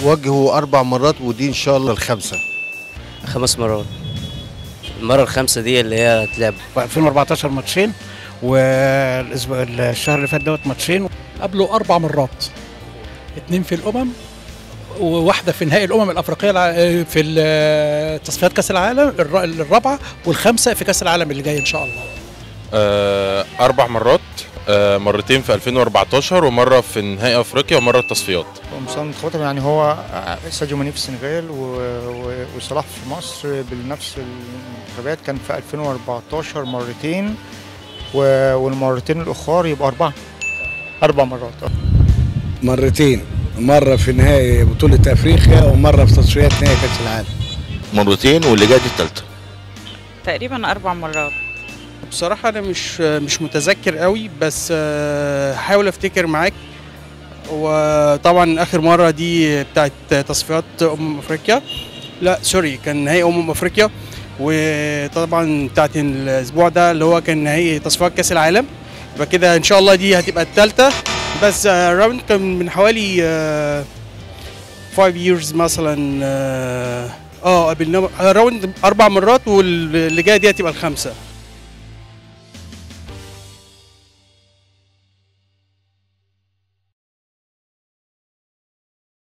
واجهوا اربع مرات ودي ان شاء الله الخامسه خمس مرات المرة الخامسة دي اللي هي هتلعب في 2014 ماتشين والاسبوع الشهر اللي فات دوت ماتشين قبله اربع مرات اتنين في الامم وواحده في نهائي الامم الافريقيه الع- في ال- تصفيات كاس العالم الر- الرابعه والخامسه في كاس العالم اللي جاي ان شاء الله آه، أربع مرات آه، مرتين في 2014 ومرة في نهائي أفريقيا ومرة التصفيات ومستوى منتخباتهم يعني هو ساديو ماني في السنغال و- و- وصلاح في مصر بنفس المنتخبات كان في 2014 مرتين و- والمرتين الأخرى يبقى أربعة أربع مرات آه. مرتين مرة في نهائي بطولة أفريقيا ومرة في تصفيات نهائي كأس العالم مرتين واللي جايه دي التالتة تقريبا أربع مرات بصراحة أنا مش مش متذكر قوي بس آه، هحاول أفتكر معاك وطبعا آخر مرة دي بتاعت تصفيات أمم أفريقيا لا سوري كان نهائي أمم أفريقيا وطبعا بتاعت الأسبوع ده اللي هو كان نهائي تصفيات كأس العالم يبقى كده إن شاء الله دي هتبقى التالتة بس آه، راوند كان من حوالي 5 years مثلا اه آه، قابلنا راوند أربع مرات واللي جاية دي هتبقى الخامسة